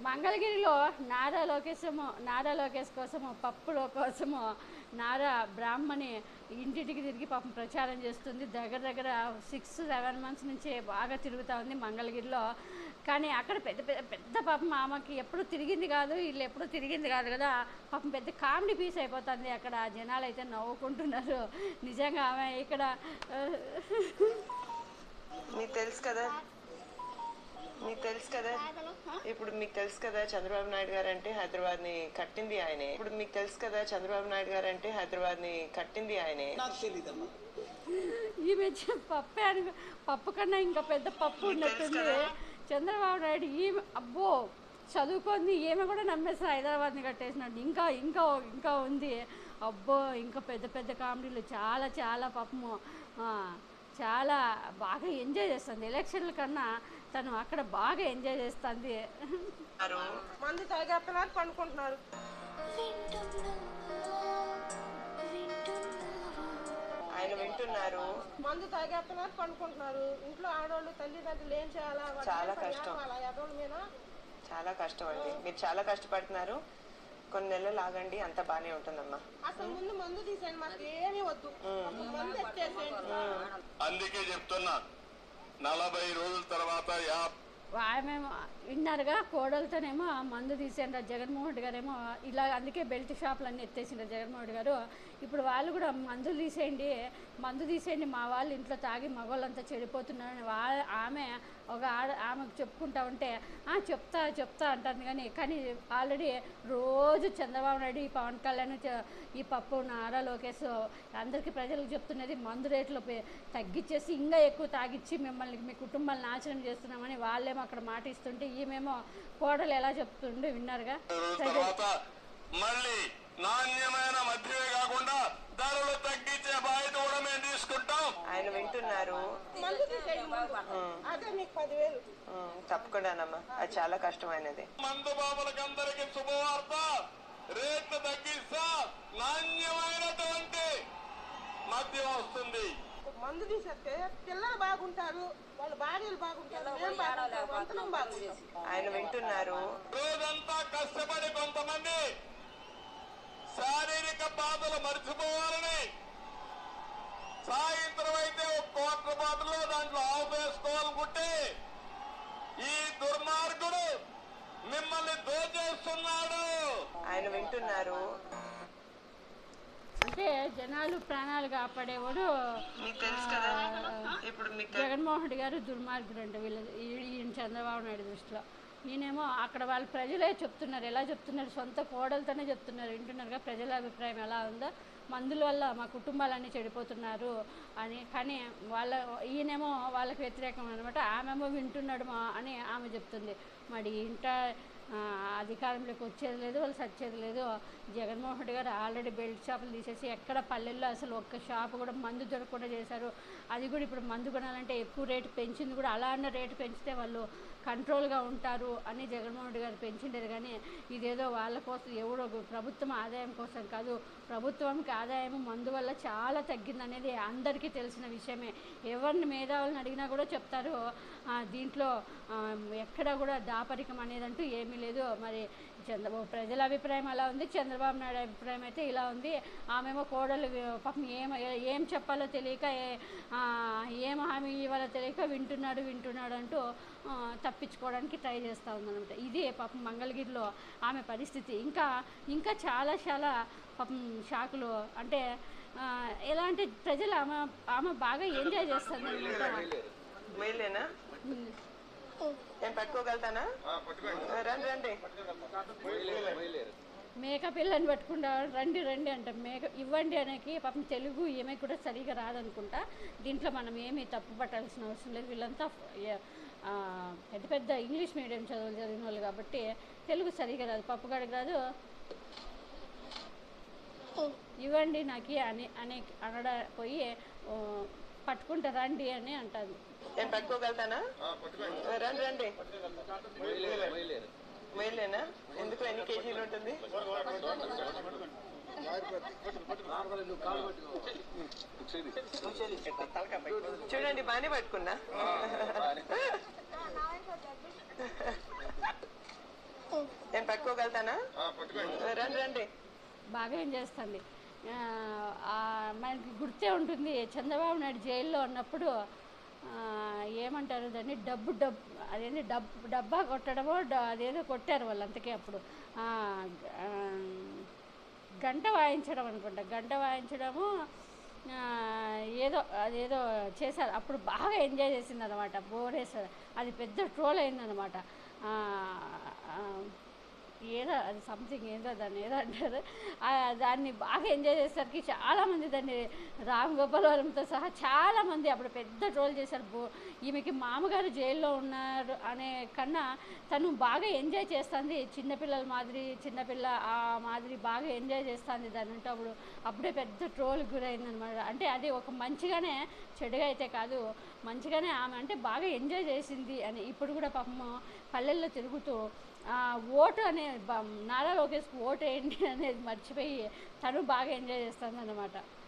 మంగళగిరిలో నారా లోకేశము నారా లోకేష్ కోసము పప్పుల కోసము నారా బ్రాహ్మణి ఇంటింటికి తిరిగి పాపం ప్రచారం చేస్తుంది దగ్గర దగ్గర సిక్స్ సెవెన్ మంత్స్ నుంచి బాగా తిరుగుతూ ఉంది మంగళగిరిలో కానీ అక్కడ పెద్ద పెద్ద పెద్ద పాపం ఆమెకి ఎప్పుడు తిరిగింది కాదు వీళ్ళు ఎప్పుడు తిరిగింది కాదు కదా పాపం పెద్ద కామెడీ పీస్ అయిపోతుంది అక్కడ జనాలు అయితే నవ్వుకుంటున్నారు నిజంగా ఆమె ఇక్కడ ఆ, మీకు తెలుసు కదా మీకు తెలుసు కదా ఇప్పుడు మీకు తెలుసు కదా చంద్రబాబు నాయుడు గారు అంటే హైదరాబాద్ ని కట్టింది ఆయనే ఇప్పుడు మీకు తెలుసు కదా చంద్రబాబు నాయుడు గారు అంటే హైదరాబాద్ ని కట్టింది ఆయనే నాకు తెలీదమ్మా ఈమె చ- పప్పే అని పప్పు కన్నా ఇంకా పెద్ద పప్పు ఉన్నట్టుంది చంద్రబాబు నాయుడు ఈమె అబ్బో చదువుకుంది ఈమె కూడా నమ్మేసిన హైదరాబాద్ని కట్టేసినట్టు ఇంకా ఇంకా ఇంకా ఉంది అబ్బో ఇంకా పెద్ద పెద్ద కామెడీలు చాలా చాలా పాపము ఆ, చాలా బాగా ఎంజాయ్ చేస్తుంది ఎలక్షన్ల కన్నా తను అక్కడ బాగా ఎంజాయ్ చేస్తుంది మందు తాగేస్తున్నారు పండుకుంటున్నారు ఆయన వింటున్నారు మందు తాగేస్తున్నారు పండుకుంటున్నారు ఇంట్లో ఆడవాళ్ళు తల్లిదండ్రులు ఏం చేయాలా వాళ్ళ చాలా పని కష్టం. ఆపాలా? ఎదవల మీద చాలా కష్టం అండి మీరు చాలా కష్టపడుతున్నారు కొన్ని నెలలు ఆగండి అంత బానే ఉంటుందమ్మా అసలు ముందు మందు తీసేయండి మాకు ఏమీ వద్దు అసలు మందు ఎత్తేసేయండి అందుకే చెప్తున్నా నలభై రోజుల తర్వాత యా ఆమె విన్నారుగా కోడలతోనేమో ఆ మందు తీసేయండి జగన్మోహన్ రెడ్డి గారేమో ఇలా అందుకే బెల్ట్ షాపులన్నీ ఎత్తేసిండ్రు జగన్మోహన్ రెడ్డి గారు ఇప్పుడు వాళ్ళు కూడా మందులు తీసేయండి మందు తీసేయండి మా వాళ్ళు ఇంట్లో తాగి మగవాళ్ళంతా చెడిపోతున్నారని వా ఆమె ఒక ఆడ ఆమెకు చెప్పుకుంటా ఉంటే "ఆ, చెప్తా చెప్తా అంటుంది కానీ కానీ ఆల్రెడీ రోజు చంద్రబాబు నాయుడు ఈ పవన్ కళ్యాణ్ చ- ఈ పప్పు నారా లోకేష్ అందరికీ ప్రజలకు చెప్తున్నది మందు రేట్లు పె- తగ్గించేసి ఇంకా ఎక్కువ తాగిచ్చి మిమ్మల్ని మీ కుటుంబాన్ని నాశనం చేస్తున్నామని వాళ్ళేమో అక్కడ మాట ఇస్తుంటే ఈమెమో కోడలు ఎలా చెప్తుండే విన్నారుగా రోజుల ప్రజలు తర్వాత మళ్ళీ నాణ్యమైన మధ్యమే కాకుండా ధరలు తగ్గించే బాధ్యత కూడా మేము తీసుకుంటాం ఆయన వింటున్నారు మందు తీసేయండి ముందు. అదే మీకు పదివేలు ఉమ్, తప్పకుండానమ్మా అది చాలా కష్టమైనది మందు బాబులకు అందరికి శుభవార్త రేట్లు తగ్గిస్తా నాణ్యమైనటువంటి మద్యం వస్తుంది మందు తీసేస్తే పిల్లలు బాగుంటారు వాళ్ళ భార్యలు బాగుంటారు మేము బాగుంటాం అంతనం బాగుంటాం ఆయన వింటున్నారు రోజంతా కష్టపడి కొంతమంది శారీరక బాధలు మర్చిపోవాలని సాయంత్రం అయితే ఒక కోట్ల బాటలో దాంట్లో ఆఫ్ వేసుకోవాలనుకుంటే ఈ దుర్మార్గుడు మిమ్మల్ని దోచేస్తున్నాడు ఆయన వింటున్నారు అంటే జనాలు ప్రాణాలు కాపాడేవాడు మీకు తెలుసు కదా ఇప్పుడు మీకు తెల్- జగన్మోహన్ రెడ్డి గారు దుర్మార్గుడు అంట వీళ్ళ ఈ- ఈయన చంద్రబాబు నాయుడు దృష్టిలో ఈయనేమో అక్కడ వాళ్ళ ప్రజలే చెప్తున్నారు ఎలా చెప్తున్నారు సొంత కోడలతోనే చెప్తున్నారు వింటున్నారుగా ప్రజల అభిప్రాయం ఎలా ఉందో మందుల వల్ల మా కుటుంబాలన్నీ చెడిపోతున్నారు అని కానీ వాళ్ళ ఈయనేమో వాళ్ళకి వ్యతిరేకం అనమాట ఆమెమో వింటున్నాడు మా అని ఆమె చెప్తుంది మరి ఇంట ఆ, అధికారంలోకి వచ్చేది లేదు వాళ్ళు సచ్చేది లేదు జగన్మోహన్ రెడ్డి గారు ఆల్రెడీ బెల్ట్ షాపులు తీసేసి ఎక్కడ పల్లెల్లో అసలు ఒక్క షాపు కూడా మందు దొరకకుండా చేశారు అది కూడా ఇప్పుడు మందు కొనాలంటే ఎక్కువ రేటు పెంచింది కూడా అలా అన్న రేటు పెంచితే వాళ్ళు కంట్రోల్గా ఉంటారు అని జగన్మోహన్ రెడ్డి గారు పెంచిండేది కానీ ఇదేదో వాళ్ళ కోసం ఎవడో ప్రభుత్వం ఆదాయం కోసం కాదు ప్రభుత్వంకి ఆదాయం మందు వల్ల చాలా తగ్గింది అనేది అందరికీ తెలిసిన విషయమే ఎవరిని మేధావులను అడిగినా కూడా చెప్తారు ఆ, దీంట్లో ఆ, ఎక్కడ కూడా దాపరికం అనేదంటూ ఏమీ లేదు మరి చంద్రబాబు ప్రజల అభిప్రాయం అలా ఉంది చంద్రబాబు నాయుడు అభిప్రాయం అయితే ఇలా ఉంది ఆమెమో కోడలు వి- పాపం ఏం ఏం చెప్పాలో తెలియక ఏ- ఆ, ఏం హామీ ఇవ్వాలో తెలియక వింటున్నాడు వింటున్నాడు అంటూ ఆ, తప్పించుకోవడానికి ట్రై చేస్తూ ఉందన్నమాట ఇదే పాపం మంగళగిరిలో ఆమె పరిస్థితి ఇంకా ఇంకా చాలా చాలా పాపం షాకులు అంటే ఆ, ఎలా అంటే ప్రజలు ఆమె ఆమె బాగా ఎంజాయ్ చేస్తుంది అనమాట మేలేనా నేను పట్టుకోగలుగుతానా రండి రండి మేక పిల్లని పట్టుకుంటా రండి రండి అంట మేక ఇవ్వండి అనేకి పాపం తెలుగు ఏమీ కూడా సరిగా రాదనుకుంటా దీంట్లో మనం ఏమీ తప్పు పట్టాల్సిన అవసరం లేదు వీళ్ళంతా ఏ- ఆ, పెద్ద పెద్ద ఇంగ్లీష్ మీడియం చదువులు చదివిన వాళ్ళు కాబట్టి తెలుగు సరిగా రాదు పప్పుగాడికి రాదు ఇవ్వండి నాకు అని అని అనడ పోయి ఓ, పట్టుకుంటా రండి అని అంటారు నేను పట్టుకోగలుగుతానా రండి రండి మేలేనా ఎందుకు ఎన్ని కేజీలు ఉంటుంది చూడండి బాగానే పట్టుకున్నా పట్టుకుంటానా రండి రండి బాగా ఏం చేస్తుంది ఆ, ఆ మనకి గుర్తే ఉంటుంది చంద్రబాబు నాయుడు జైల్లో ఉన్నప్పుడు ఆ, ఏమంటారు దాన్ని డబ్బు డబ్బు అదేంటి డబ్బు డబ్బా కొట్టడమో డ- అదేదో కొట్టారు వాళ్ళు అంతకే అప్పుడు ఆ, ఆ, గంట వాయించడం అనుకుంటా గంట వాయించడము ఆ, ఏదో అదేదో చేశారు అప్పుడు బాగా ఎంజాయ్ చేసింది అనమాట బోరేశ్వర్ అది పెద్ద ట్రోల్ అయిందనమాట ఏదో అది సంథింగ్ ఏదో దాన్ని ఏదో అంటారు ఆ, దాన్ని బాగా ఎంజాయ్ చేసేసరికి చాలామంది దాన్ని రామ్ గోపాల్ వర్మతో సహా చాలామంది అప్పుడు పెద్ద ట్రోల్ చేశారు బో ఈమెకి మామగారు జైల్లో ఉన్నారు అనే కన్నా తను బాగా ఎంజాయ్ చేస్తుంది చిన్నపిల్లల మాదిరి చిన్నపిల్ల ఆ మాదిరి బాగా ఎంజాయ్ చేస్తుంది దాని ఉంటే అప్పుడు అప్పుడే పెద్ద ట్రోల్ గురైందనమాట అంటే అది ఒక మంచిగానే చెడుగా అయితే కాదు మంచిగానే ఆమె అంటే బాగా ఎంజాయ్ చేసింది అని ఇప్పుడు కూడా పాపం పల్లెల్లో తిరుగుతూ ఆ, ఓటు అనే బ- నారా లోకేష్కి ఓటు వేయండి అనేది మర్చిపోయి తను బాగా ఎంజాయ్ చేస్తుంది అనమాట